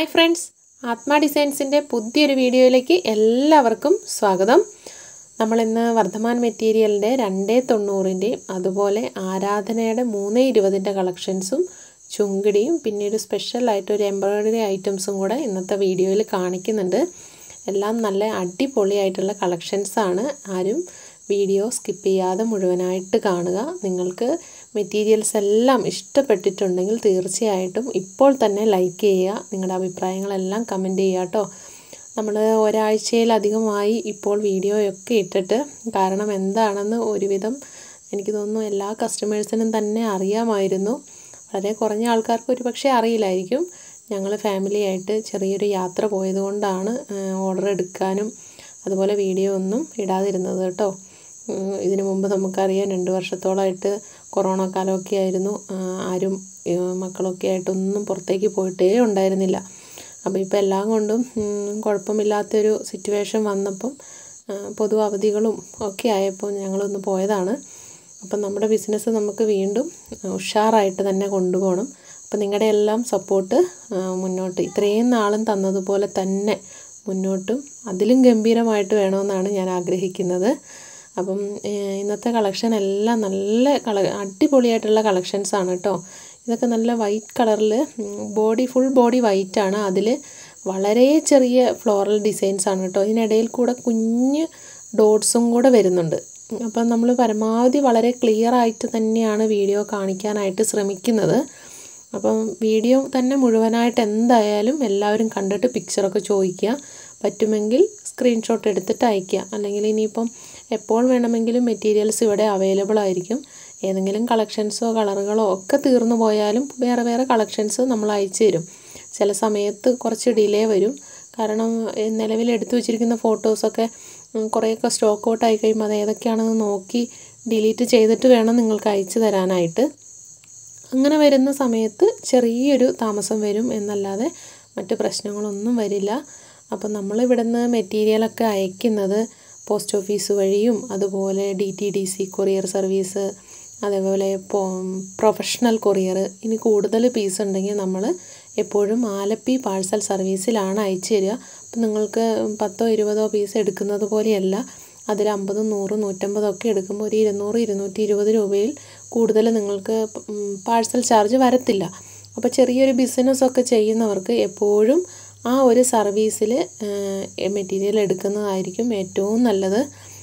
hi friends ആത്മ ഡിസൈൻസിൻ്റെ പുതിയൊരു വീഡിയോയിലേക്ക് എല്ലാവർക്കും സ്വാഗതം നമ്മളിന്ന് വർദ്ധമാൻ മെറ്റീരിയലിൻ്റെ രണ്ടേ തൊണ്ണൂറിൻ്റെയും അതുപോലെ ആരാധനയുടെ മൂന്ന് ഇരുപതിൻ്റെ കളക്ഷൻസും ചുങ്കിടിയും പിന്നെ ഒരു സ്പെഷ്യലായിട്ട് ഒരു എംബ്രോയ്ഡറി ഐറ്റംസും കൂടെ ഇന്നത്തെ വീഡിയോയിൽ കാണിക്കുന്നുണ്ട് എല്ലാം നല്ല അടിപൊളിയായിട്ടുള്ള കളക്ഷൻസാണ് ആരും വീഡിയോ സ്കിപ്പ് ചെയ്യാതെ മുഴുവനായിട്ട് കാണുക നിങ്ങൾക്ക് മെറ്റീരിയൽസ് എല്ലാം ഇഷ്ടപ്പെട്ടിട്ടുണ്ടെങ്കിൽ തീർച്ചയായിട്ടും ഇപ്പോൾ തന്നെ ലൈക്ക് ചെയ്യുക നിങ്ങളുടെ അഭിപ്രായങ്ങളെല്ലാം കമൻറ്റ് ചെയ്യുക കേട്ടോ നമ്മൾ ഒരാഴ്ചയിലധികമായി ഇപ്പോൾ വീഡിയോയൊക്കെ ഇട്ടിട്ട് കാരണം എന്താണെന്ന് ഒരുവിധം എനിക്ക് തോന്നുന്നു എല്ലാ കസ്റ്റമേഴ്സിനും തന്നെ അറിയാമായിരുന്നു വളരെ കുറഞ്ഞ ആൾക്കാർക്ക് ഒരു പക്ഷേ അറിയില്ലായിരിക്കും ഞങ്ങൾ ഫാമിലിയായിട്ട് ചെറിയൊരു യാത്ര പോയതുകൊണ്ടാണ് ഓർഡർ എടുക്കാനും അതുപോലെ വീഡിയോ ഒന്നും ഇടാതിരുന്നത് കേട്ടോ ഇതിനു മുമ്പ് നമുക്കറിയാം രണ്ട് വർഷത്തോളമായിട്ട് കൊറോണ കാലമൊക്കെ ആയിരുന്നു ആരും മക്കളൊക്കെ ആയിട്ടൊന്നും പുറത്തേക്ക് പോയിട്ടേ ഉണ്ടായിരുന്നില്ല അപ്പോൾ ഇപ്പോൾ എല്ലാം കൊണ്ടും കുഴപ്പമില്ലാത്തൊരു സിറ്റുവേഷൻ വന്നപ്പം പൊതു അവധികളും ഒക്കെ ആയപ്പോൾ ഞങ്ങളൊന്ന് പോയതാണ് അപ്പം നമ്മുടെ ബിസിനസ് നമുക്ക് വീണ്ടും ഉഷാറായിട്ട് തന്നെ കൊണ്ടുപോകണം അപ്പം നിങ്ങളുടെ എല്ലാം സപ്പോർട്ട് മുന്നോട്ട് ഇത്രയും നാളും തന്നതുപോലെ തന്നെ മുന്നോട്ടും അതിലും ഗംഭീരമായിട്ട് വേണമെന്നാണ് ഞാൻ ആഗ്രഹിക്കുന്നത് അപ്പം ഇന്നത്തെ കളക്ഷൻ എല്ലാം നല്ല കള അടിപൊളിയായിട്ടുള്ള കളക്ഷൻസ് ആണ് കേട്ടോ ഇതൊക്കെ നല്ല വൈറ്റ് കളറിൽ ബോഡി ഫുൾ ബോഡി വൈറ്റ് ആണ് അതിൽ വളരെ ചെറിയ ഫ്ലോറൽ ഡിസൈൻസ് ആണ് കേട്ടോ ഇതിനിടയിൽ കൂടെ കുഞ്ഞ് ഡോട്ട്സും കൂടെ വരുന്നുണ്ട് അപ്പം നമ്മൾ പരമാവധി വളരെ ക്ലിയർ ആയിട്ട് തന്നെയാണ് വീഡിയോ കാണിക്കാനായിട്ട് ശ്രമിക്കുന്നത് അപ്പം വീഡിയോ തന്നെ മുഴുവനായിട്ട് എന്തായാലും എല്ലാവരും കണ്ടിട്ട് പിക്ചറൊക്കെ ചോദിക്കുക പറ്റുമെങ്കിൽ സ്ക്രീൻഷോട്ട് എടുത്തിട്ട് അയയ്ക്കുക അല്ലെങ്കിൽ ഇനിയിപ്പം എപ്പോൾ വേണമെങ്കിലും മെറ്റീരിയൽസ് ഇവിടെ അവൈലബിൾ ആയിരിക്കും ഏതെങ്കിലും കളക്ഷൻസോ കളറുകളോ ഒക്കെ തീർന്നു പോയാലും വേറെ വേറെ കളക്ഷൻസ് നമ്മൾ അയച്ചു തരും ചില സമയത്ത് കുറച്ച് ഡിലേ വരും കാരണം നിലവിൽ എടുത്തു വെച്ചിരിക്കുന്ന ഫോട്ടോസൊക്കെ കുറേയൊക്കെ സ്റ്റോക്ക് ഔട്ട് ആയി കഴിയുമ്പോൾ അത് ഏതൊക്കെയാണെന്ന് നോക്കി ഡിലീറ്റ് ചെയ്തിട്ട് വേണം നിങ്ങൾക്ക് അയച്ചു തരാനായിട്ട് അങ്ങനെ വരുന്ന സമയത്ത് ചെറിയൊരു താമസം വരും എന്നല്ലാതെ മറ്റു പ്രശ്നങ്ങളൊന്നും വരില്ല അപ്പം നമ്മൾ ഇവിടുന്ന് മെറ്റീരിയലൊക്കെ അയക്കുന്നത് പോസ്റ്റ് ഓഫീസ് വഴിയും അതുപോലെ D T D C courier service അതേപോലെ പ്രൊഫഷണൽ കൊറിയർ ഇനി കൂടുതൽ പീസ് ഉണ്ടെങ്കിൽ നമ്മൾ എപ്പോഴും ആലപ്പി പാഴ്സൽ സർവീസിലാണ് അയച്ചു തരിക അപ്പം നിങ്ങൾക്ക് പത്തോ ഇരുപതോ പീസ് എടുക്കുന്നത് പോലെയല്ല അതിൽ അമ്പതും നൂറും നൂറ്റമ്പതും ഒക്കെ എടുക്കുമ്പോൾ ഒരു ഇരുന്നൂറ് ഇരുന്നൂറ്റി ഇരുപത് രൂപയിൽ കൂടുതൽ നിങ്ങൾക്ക് പാഴ്സൽ ചാർജ് വരത്തില്ല അപ്പോൾ ചെറിയൊരു ബിസിനസ്സൊക്കെ ചെയ്യുന്നവർക്ക് എപ്പോഴും ആ ഒരു സർവീസിൽ മെറ്റീരിയൽ എടുക്കുന്നതായിരിക്കും ഏറ്റവും നല്ലത്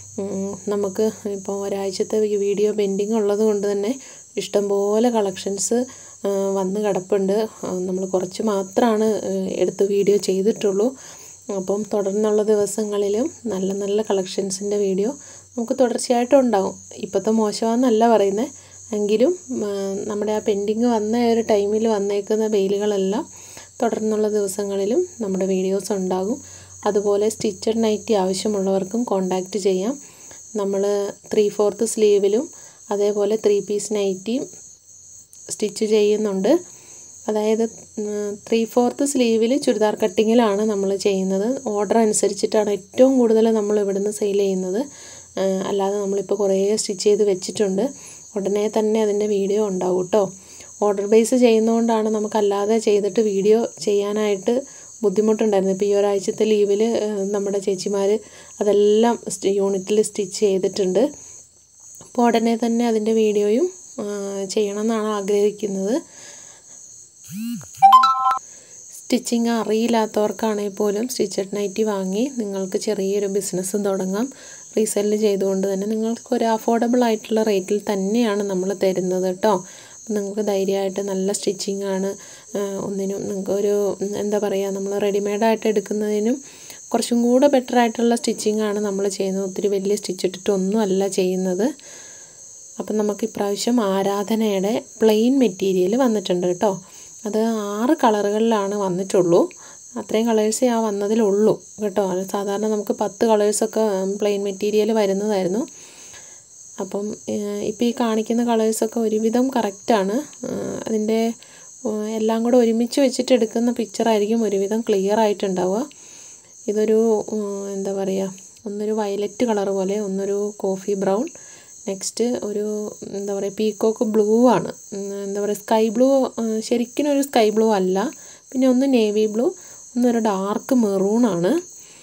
നമുക്ക് ഇപ്പോൾ ഒരാഴ്ചത്തെ വീഡിയോ പെൻഡിങ് ഉള്ളത് കൊണ്ട് തന്നെ ഇഷ്ടംപോലെ കളക്ഷൻസ് വന്ന് കിടപ്പുണ്ട് നമ്മൾ കുറച്ച് മാത്രമാണ് എടുത്ത് വീഡിയോ ചെയ്തിട്ടുള്ളൂ അപ്പം തുടർന്നുള്ള ദിവസങ്ങളിലും നല്ല നല്ല കളക്ഷൻസിൻ്റെ വീഡിയോ നമുക്ക് തുടർച്ചയായിട്ടും ഉണ്ടാവും ഇപ്പോഴത്തെ മോശമാണെന്നല്ല പറയുന്നത് എങ്കിലും നമ്മുടെ ആ പെൻഡിങ് വന്ന ഒരു ടൈമിൽ വന്നേക്കുന്ന വെയിലുകളെല്ലാം തുടർന്നുള്ള ദിവസങ്ങളിലും നമ്മുടെ വീഡിയോസ് ഉണ്ടാകും അതുപോലെ സ്റ്റിച്ചഡ് നൈറ്റി ആവശ്യമുള്ളവർക്കും കോണ്ടാക്റ്റ് ചെയ്യാം നമ്മൾ ത്രീ ഫോർത്ത് സ്ലീവിലും അതേപോലെ ത്രീ പീസ് നൈറ്റിയും സ്റ്റിച്ച് ചെയ്യുന്നുണ്ട് അതായത് ത്രീ ഫോർത്ത് സ്ലീവിൽ ചുരിദാർ കട്ടിങ്ങിലാണ് നമ്മൾ ചെയ്യുന്നത് ഓർഡർ അനുസരിച്ചിട്ടാണ് ഏറ്റവും കൂടുതൽ നമ്മൾ ഇവിടുന്ന് സെയിൽ ചെയ്യുന്നത് അല്ലാതെ നമ്മളിപ്പോൾ കുറേ സ്റ്റിച്ച് ചെയ്ത് വെച്ചിട്ടുണ്ട് ഉടനെ തന്നെ അതിൻ്റെ വീഡിയോ ഉണ്ടാവും കേട്ടോ ഓർഡർ ബേസ് ചെയ്യുന്നതുകൊണ്ടാണ് നമുക്കല്ലാതെ ചെയ്തിട്ട് വീഡിയോ ചെയ്യാനായിട്ട് ബുദ്ധിമുട്ടുണ്ടായിരുന്നു ഇപ്പോൾ ഈ ഒരാഴ്ചത്തെ ലീവിൽ നമ്മുടെ ചേച്ചിമാർ അതെല്ലാം യൂണിറ്റിൽ സ്റ്റിച്ച് ചെയ്തിട്ടുണ്ട് അപ്പോൾ ഉടനെ തന്നെ അതിൻ്റെ വീഡിയോയും ചെയ്യണമെന്നാണ് ആഗ്രഹിക്കുന്നത് സ്റ്റിച്ചിങ് അറിയില്ലാത്തവർക്കാണെങ്കിൽ പോലും സ്റ്റിച്ചഡ് നൈറ്റി വാങ്ങി നിങ്ങൾക്ക് ചെറിയൊരു ബിസിനസ് തുടങ്ങാം റീസെല്ല് ചെയ്തുകൊണ്ട് തന്നെ നിങ്ങൾക്ക് ഒരു അഫോർഡബിൾ ആയിട്ടുള്ള റേറ്റിൽ തന്നെയാണ് നമ്മൾ തരുന്നത് കേട്ടോ നിങ്ങൾക്ക് ധൈര്യമായിട്ട് നല്ല സ്റ്റിച്ചിങ് ആണ് ഒന്നിനും നിങ്ങൾക്ക് ഒരു എന്താ പറയുക നമ്മൾ റെഡിമെയ്ഡായിട്ട് എടുക്കുന്നതിനും കുറച്ചും കൂടെ ബെറ്റർ ആയിട്ടുള്ള സ്റ്റിച്ചിങ് ആണ് നമ്മൾ ചെയ്യുന്നത് ഒത്തിരി വലിയ സ്റ്റിച്ച് ഇട്ടിട്ടൊന്നും അല്ല ചെയ്യുന്നത് അപ്പം നമുക്ക് ഇപ്രാവശ്യം ആരാധനയുടെ പ്ലെയിൻ മെറ്റീരിയൽ വന്നിട്ടുണ്ട് കേട്ടോ അത് ആറ് കളറുകളിലാണ് വന്നിട്ടുള്ളൂ അത്രയും കളേഴ്സേ ആ വന്നതിലുള്ളൂ കേട്ടോ സാധാരണ നമുക്ക് പത്ത് കളേഴ്സൊക്കെ പ്ലെയിൻ മെറ്റീരിയൽ വരുന്നതായിരുന്നു അപ്പം ഇപ്പോൾ ഈ കാണിക്കുന്ന കളേഴ്സൊക്കെ ഒരുവിധം കറക്റ്റാണ് അതിൻ്റെ എല്ലാം കൂടെ ഒരുമിച്ച് വെച്ചിട്ട് എടുക്കുന്ന പിക്ചറായിരിക്കും ഒരുവിധം ക്ലിയർ ആയിട്ടുണ്ടാവുക ഇതൊരു എന്താ പറയുക ഒന്നൊരു വയലറ്റ് കളർ പോലെ ഒന്നൊരു കോഫി ബ്രൗൺ നെക്സ്റ്റ് ഒരു എന്താ പറയുക പീക്കോക്ക് ബ്ലൂ ആണ് എന്താ പറയുക സ്കൈ ബ്ലൂ ശരിക്കും ഒരു സ്കൈ ബ്ലൂ അല്ല പിന്നെ ഒന്ന് നേവി ബ്ലൂ ഒന്നൊരു ഡാർക്ക് മെറൂണാണ്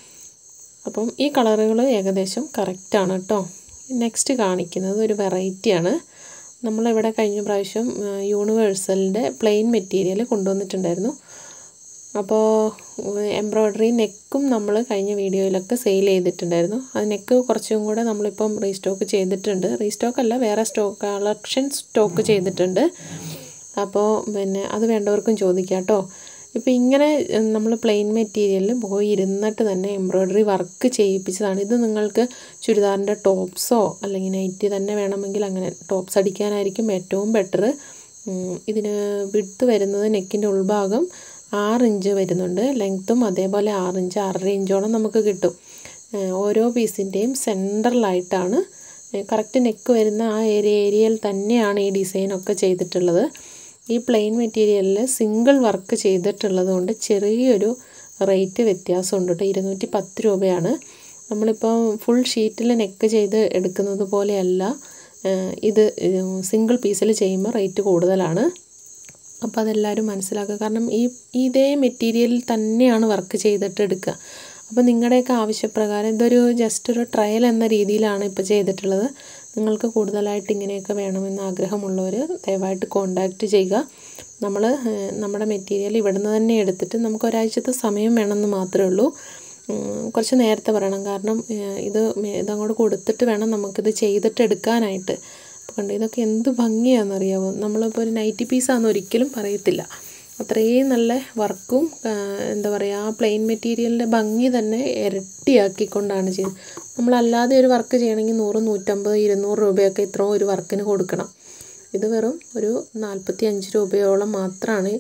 അപ്പം ഈ കളറുകൾ ഏകദേശം കറക്റ്റാണ് കേട്ടോ നെക്സ്റ്റ് കാണിക്കുന്നത് ഒരു വെറൈറ്റിയാണ് നമ്മളിവിടെ കഴിഞ്ഞ പ്രാവശ്യം യൂണിവേഴ്സലിൻ്റെ പ്ലെയിൻ മെറ്റീരിയൽ കൊണ്ടുവന്നിട്ടുണ്ടായിരുന്നു അപ്പോൾ എംബ്രോയ്ഡറി നെക്കും നമ്മൾ കഴിഞ്ഞ വീഡിയോയിലൊക്കെ സെയിൽ ചെയ്തിട്ടുണ്ടായിരുന്നു അത് നെക്ക് കുറച്ചും കൂടെ നമ്മളിപ്പം റീസ്റ്റോക്ക് ചെയ്തിട്ടുണ്ട് റീസ്റ്റോക്ക് അല്ല വേറെ സ്റ്റോക്ക് കളക്ഷൻ സ്റ്റോക്ക് ചെയ്തിട്ടുണ്ട് അപ്പോൾ പിന്നെ അത് വേണ്ടവർക്കും ചോദിക്കാം കേട്ടോ ഇപ്പോൾ ഇങ്ങനെ നമ്മൾ പ്ലെയിൻ മെറ്റീരിയലിൽ പോയി ഇരുന്നിട്ട് തന്നെ എംബ്രോയ്ഡറി വർക്ക് ചെയ്യിപ്പിച്ചതാണ് ഇത് നിങ്ങൾക്ക് ചുരിദാറിൻ്റെ ടോപ്സോ അല്ലെങ്കിൽ നൈറ്റി തന്നെ വേണമെങ്കിൽ അങ്ങനെ ടോപ്സ് അടിക്കാനായിരിക്കും ഏറ്റവും ബെറ്റർ ഇതിന് വിടുത്ത് വരുന്നത് നെക്കിൻ്റെ ഉൾഭാഗം ആറ് ഇഞ്ച് വരുന്നുണ്ട് ലെങ്ത്തും അതേപോലെ ആറ് ഇഞ്ച് ആറര ഇഞ്ചോളം നമുക്ക് കിട്ടും ഓരോ പീസിൻ്റെയും സെൻറ്ററിലായിട്ടാണ് കറക്റ്റ് നെക്ക് വരുന്ന ആ ഏരിയ ഏരിയയിൽ തന്നെയാണ് ഈ ഡിസൈനൊക്കെ ചെയ്തിട്ടുള്ളത് ഈ പ്ലെയിൻ മെറ്റീരിയലിൽ സിംഗിൾ വർക്ക് ചെയ്തിട്ടുള്ളത് കൊണ്ട് ചെറിയൊരു റേറ്റ് വ്യത്യാസമുണ്ട് കേട്ടോ ഇരുന്നൂറ്റി പത്ത് രൂപയാണ് നമ്മളിപ്പോൾ ഫുൾ ഷീറ്റിൽ നെക്ക് ചെയ്ത് എടുക്കുന്നത് പോലെയല്ല ഇത് സിംഗിൾ പീസിൽ ചെയ്യുമ്പോൾ റേറ്റ് കൂടുതലാണ് അപ്പോൾ അതെല്ലാവരും മനസ്സിലാക്കുക കാരണം ഈ ഇതേ മെറ്റീരിയലിൽ തന്നെയാണ് വർക്ക് ചെയ്തിട്ട് എടുക്കുക അപ്പോൾ നിങ്ങളുടെയൊക്കെ ആവശ്യപ്രകാരം ഇതൊരു ജസ്റ്റ് ഒരു ട്രയൽ എന്ന രീതിയിലാണ് ഇപ്പോൾ ചെയ്തിട്ടുള്ളത് നിങ്ങൾക്ക് കൂടുതലായിട്ട് ഇങ്ങനെയൊക്കെ വേണമെന്ന് ആഗ്രഹമുള്ളവർ ദയവായിട്ട് കോണ്ടാക്റ്റ് ചെയ്യുക നമ്മൾ നമ്മുടെ മെറ്റീരിയൽ ഇവിടുന്ന് തന്നെ എടുത്തിട്ട് നമുക്ക് ഒരാഴ്ചത്തെ സമയം വേണമെന്ന് മാത്രമേ ഉള്ളൂ കുറച്ച് നേരത്തെ പറയണം കാരണം ഇത് ഇതങ്ങോട്ട് കൊടുത്തിട്ട് വേണം നമുക്കിത് ചെയ്തിട്ട് എടുക്കാനായിട്ട് കണ്ടു ഇതൊക്കെ എന്ത് ഭംഗിയാണെന്നറിയാമോ നമ്മളിപ്പോൾ ഒരു നൈറ്റി പീസാണെന്ന് ഒരിക്കലും പറയത്തില്ല അത്രയും നല്ല വർക്കും എന്താ പറയുക ആ പ്ലെയിൻ മെറ്റീരിയലിൻ്റെ ഭംഗി തന്നെ ഇരട്ടിയാക്കിക്കൊണ്ടാണ് ചെയ്യുന്നത് നമ്മളല്ലാതെ ഒരു വർക്ക് ചെയ്യണമെങ്കിൽ നൂറ് നൂറ്റമ്പത് ഇരുന്നൂറ് രൂപയൊക്കെ ഇത്രയും ഒരു വർക്കിന് കൊടുക്കണം ഇത് വെറും ഒരു നാൽപ്പത്തി അഞ്ച് രൂപയോളം മാത്രമാണ്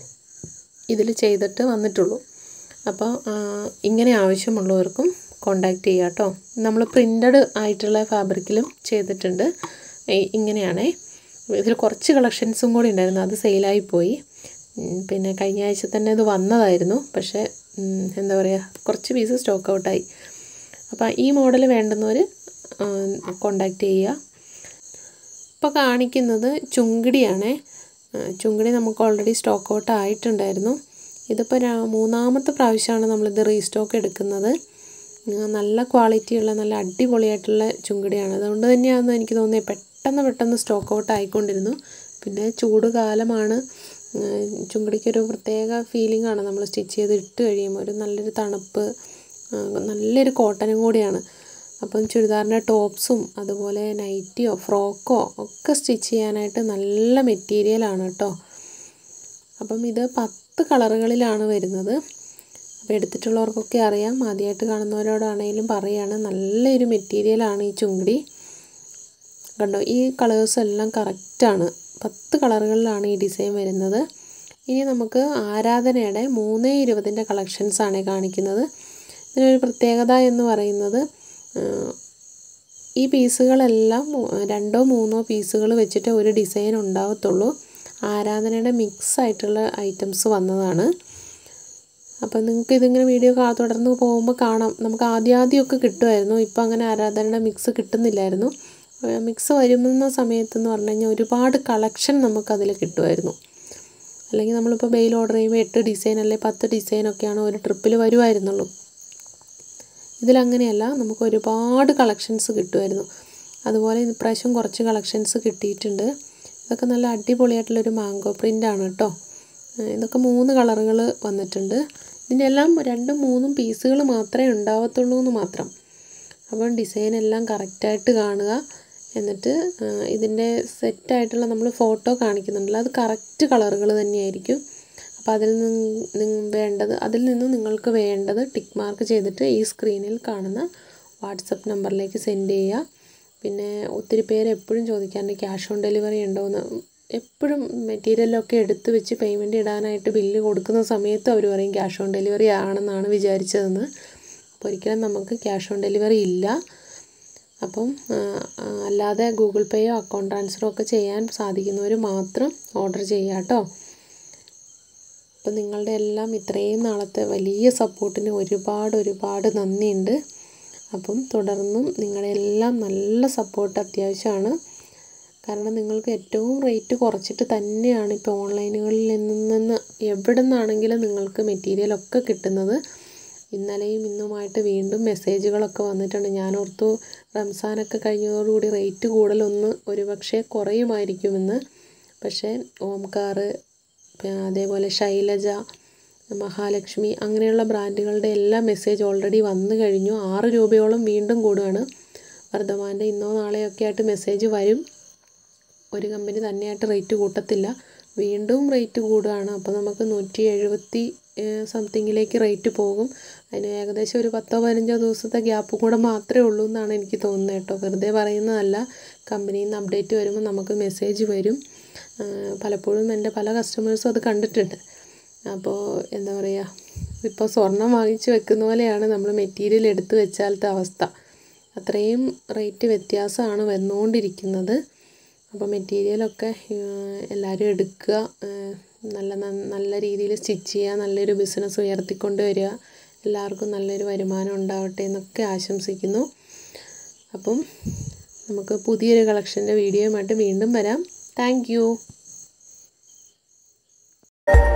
ഇതിൽ ചെയ്തിട്ട് വന്നിട്ടുള്ളൂ അപ്പോൾ ഇങ്ങനെ ആവശ്യമുള്ളവർക്കും കോണ്ടാക്റ്റ് ചെയ്യുക കേട്ടോ നമ്മൾ പ്രിൻ്റഡ് ആയിട്ടുള്ള ഫാബ്രിക്കിലും ചെയ്തിട്ടുണ്ട് ഇങ്ങനെയാണേ ഇതിൽ കുറച്ച് കളക്ഷൻസും കൂടി ഉണ്ടായിരുന്നു അത് സെയിലായി പോയി പിന്നെ കഴിഞ്ഞ ആഴ്ച തന്നെ ഇത് വന്നതായിരുന്നു പക്ഷേ എന്താ പറയുക കുറച്ച് പീസ് സ്റ്റോക്ക് ഔട്ടായി അപ്പോൾ ഈ മോഡൽ വേണ്ടുന്നവർ കോണ്ടാക്റ്റ് ചെയ്യുക ഇപ്പോൾ കാണിക്കുന്നത് ചുങ്കിടിയാണേ ചുങ്കിടി നമുക്ക് ഓൾറെഡി സ്റ്റോക്ക് ഔട്ട് ആയിട്ടുണ്ടായിരുന്നു ഇതിപ്പോൾ മൂന്നാമത്തെ പ്രാവശ്യമാണ് നമ്മളിത് റീസ്റ്റോക്ക് എടുക്കുന്നത് നല്ല ക്വാളിറ്റിയുള്ള നല്ല അടിപൊളിയായിട്ടുള്ള ചുങ്കിടിയാണ് അതുകൊണ്ട് തന്നെയാണെന്ന് എനിക്ക് തോന്നിയത് പെട്ടെന്ന് പെട്ടെന്ന് സ്റ്റോക്ക് ഔട്ട് ആയിക്കൊണ്ടിരുന്നു പിന്നെ ചൂട് കാലമാണ് ചുങ്കിടിക്കൊരു പ്രത്യേക ഫീലിംഗ് ആണ് നമ്മൾ സ്റ്റിച്ച് ചെയ്ത് ഇട്ട് കഴിയുമ്പോൾ ഒരു നല്ലൊരു തണുപ്പ് നല്ലൊരു കോട്ടനും കൂടിയാണ് അപ്പം ചുരിദാറിൻ്റെ ടോപ്സും അതുപോലെ നൈറ്റിയോ ഫ്രോക്കോ ഒക്കെ സ്റ്റിച്ച് ചെയ്യാനായിട്ട് നല്ല മെറ്റീരിയലാണ് കേട്ടോ അപ്പം ഇത് പത്ത് കളറുകളിലാണ് വരുന്നത് അപ്പോൾ എടുത്തിട്ടുള്ളവർക്കൊക്കെ അറിയാം ആദ്യമായിട്ട് കാണുന്നവരോടാണെങ്കിലും പറയുകയാണ് നല്ലൊരു മെറ്റീരിയലാണ് ഈ ചുങ്കിടി കണ്ടോ ഈ കളേഴ്സ് എല്ലാം കറക്റ്റാണ് പത്ത് കളറുകളിലാണ് ഈ ഡിസൈൻ വരുന്നത് ഇനി നമുക്ക് ആരാധനയുടെ മൂന്ന് ഇരുപതിൻ്റെ കളക്ഷൻസാണ് കാണിക്കുന്നത് ഇതിനൊരു പ്രത്യേകത എന്ന് പറയുന്നത് ഈ പീസുകളെല്ലാം രണ്ടോ മൂന്നോ പീസുകൾ വെച്ചിട്ട് ഒരു ഡിസൈൻ ഉണ്ടാവത്തുള്ളൂ ആരാധനയുടെ മിക്സ് ആയിട്ടുള്ള ഐറ്റംസ് വന്നതാണ് അപ്പം നിങ്ങൾക്ക് ഇതിങ്ങനെ വീഡിയോ തുടർന്ന് പോകുമ്പോൾ കാണാം നമുക്ക് ആദ്യാദ്യമൊക്കെ കിട്ടുമായിരുന്നു ഇപ്പം അങ്ങനെ ആരാധനയുടെ മിക്സ് കിട്ടുന്നില്ലായിരുന്നു മിക്സ് വരുന്ന സമയത്തെന്ന് പറഞ്ഞു കഴിഞ്ഞാൽ ഒരുപാട് കളക്ഷൻ നമുക്കതിൽ കിട്ടുമായിരുന്നു അല്ലെങ്കിൽ നമ്മളിപ്പോൾ ബെയിൽ ഓർഡർ ചെയ്യുമ്പോൾ എട്ട് ഡിസൈൻ അല്ലെങ്കിൽ പത്ത് ഡിസൈനൊക്കെയാണ് ഒരു ട്രിപ്പിൽ വരുമായിരുന്നുള്ളൂ ഇതിലങ്ങനെയല്ല നമുക്ക് ഒരുപാട് കളക്ഷൻസ് കിട്ടുമായിരുന്നു അതുപോലെ ഇപ്രാവശ്യം കുറച്ച് കളക്ഷൻസ് കിട്ടിയിട്ടുണ്ട് ഇതൊക്കെ നല്ല അടിപൊളിയായിട്ടുള്ളൊരു മാംഗോ പ്രിൻ്റാണ് കേട്ടോ ഇതൊക്കെ മൂന്ന് കളറുകൾ വന്നിട്ടുണ്ട് ഇതിൻ്റെ എല്ലാം രണ്ടും മൂന്നും പീസുകൾ മാത്രമേ ഉണ്ടാവത്തുള്ളൂ എന്ന് മാത്രം അപ്പം ഡിസൈൻ എല്ലാം കറക്റ്റായിട്ട് കാണുക എന്നിട്ട് ഇതിൻ്റെ സെറ്റായിട്ടുള്ള നമ്മൾ ഫോട്ടോ കാണിക്കുന്നുണ്ടല്ലോ അത് കറക്റ്റ് കളറുകൾ തന്നെയായിരിക്കും അപ്പോൾ അതിൽ നിന്ന് വേണ്ടത് അതിൽ നിന്ന് നിങ്ങൾക്ക് വേണ്ടത് ടിക്ക് മാർക്ക് ചെയ്തിട്ട് ഈ സ്ക്രീനിൽ കാണുന്ന വാട്സപ്പ് നമ്പറിലേക്ക് സെൻഡ് ചെയ്യുക പിന്നെ ഒത്തിരി പേര് എപ്പോഴും ചോദിക്കാറുണ്ട് ക്യാഷ് ഓൺ ഡെലിവറി ഉണ്ടോയെന്ന് എപ്പോഴും മെറ്റീരിയലൊക്കെ എടുത്ത് വെച്ച് പേയ്മെൻറ്റ് ഇടാനായിട്ട് ബില്ല് കൊടുക്കുന്ന സമയത്ത് അവർ പറയും ക്യാഷ് ഓൺ ഡെലിവറി ആണെന്നാണ് വിചാരിച്ചതെന്ന് അപ്പോൾ ഒരിക്കലും നമുക്ക് ക്യാഷ് ഓൺ ഡെലിവറി ഇല്ല അപ്പം അല്ലാതെ ഗൂഗിൾ പേയോ അക്കൗണ്ട് ട്രാൻസ്ഫറോ ഒക്കെ ചെയ്യാൻ സാധിക്കുന്നവർ മാത്രം ഓർഡർ ചെയ്യുക കേട്ടോ അപ്പം നിങ്ങളുടെ എല്ലാം ഇത്രയും നാളത്തെ വലിയ സപ്പോർട്ടിന് ഒരുപാട് ഒരുപാട് നന്ദിയുണ്ട് അപ്പം തുടർന്നും നിങ്ങളെല്ലാം നല്ല സപ്പോർട്ട് അത്യാവശ്യമാണ് കാരണം നിങ്ങൾക്ക് ഏറ്റവും റേറ്റ് കുറച്ചിട്ട് തന്നെയാണ് ഇപ്പോൾ ഓൺലൈനുകളിൽ നിന്ന് എവിടെ നിന്നാണെങ്കിലും നിങ്ങൾക്ക് മെറ്റീരിയലൊക്കെ കിട്ടുന്നത് ഇന്നലെയും ഇന്നുമായിട്ട് വീണ്ടും മെസ്സേജുകളൊക്കെ വന്നിട്ടുണ്ട് ഞാൻ ഓർത്തു റംസാനൊക്കെ കഴിഞ്ഞതോടുകൂടി റേറ്റ് കൂടുതലൊന്ന് ഒരുപക്ഷെ കുറയുമായിരിക്കുമെന്ന് പക്ഷേ ഓംകാർ അതേപോലെ ശൈലജ മഹാലക്ഷ്മി അങ്ങനെയുള്ള ബ്രാൻഡുകളുടെ എല്ലാ മെസ്സേജ് ഓൾറെഡി വന്നു കഴിഞ്ഞു ആറ് രൂപയോളം വീണ്ടും കൂടുകയാണ് വർദ്ധമാൻ്റെ ഇന്നോ നാളെയോ ഒക്കെ ആയിട്ട് മെസ്സേജ് വരും ഒരു കമ്പനി തന്നെയായിട്ട് റേറ്റ് കൂട്ടത്തില്ല വീണ്ടും റേറ്റ് കൂടുകയാണ് അപ്പോൾ നമുക്ക് നൂറ്റി എഴുപത്തി സംതിങ്ങിലേക്ക് റേറ്റ് പോകും അതിന് ഏകദേശം ഒരു പത്തോ പതിനഞ്ചോ ദിവസത്തെ ഗ്യാപ്പ് കൂടെ മാത്രമേ ഉള്ളൂ എന്നാണ് എനിക്ക് തോന്നുന്നത് കേട്ടോ വെറുതെ പറയുന്നതല്ല കമ്പനിയിൽ നിന്ന് അപ്ഡേറ്റ് വരുമ്പോൾ നമുക്ക് മെസ്സേജ് വരും പലപ്പോഴും എൻ്റെ പല കസ്റ്റമേഴ്സും അത് കണ്ടിട്ടുണ്ട് അപ്പോൾ എന്താ പറയുക ഇപ്പോൾ സ്വർണം വാങ്ങിച്ച് വെക്കുന്ന പോലെയാണ് നമ്മൾ മെറ്റീരിയൽ എടുത്ത് വെച്ചാലത്തെ അവസ്ഥ അത്രയും റേറ്റ് വ്യത്യാസമാണ് വന്നുകൊണ്ടിരിക്കുന്നത് അപ്പോൾ മെറ്റീരിയലൊക്കെ എല്ലാവരും എടുക്കുക നല്ല നല്ല രീതിയിൽ സ്റ്റിച്ച് ചെയ്യുക നല്ലൊരു ബിസിനസ് ഉയർത്തിക്കൊണ്ട് വരിക എല്ലാവർക്കും നല്ലൊരു വരുമാനം ഉണ്ടാവട്ടെ എന്നൊക്കെ ആശംസിക്കുന്നു അപ്പം നമുക്ക് പുതിയൊരു കളക്ഷൻ്റെ വീഡിയോയുമായിട്ട് വീണ്ടും വരാം താങ്ക്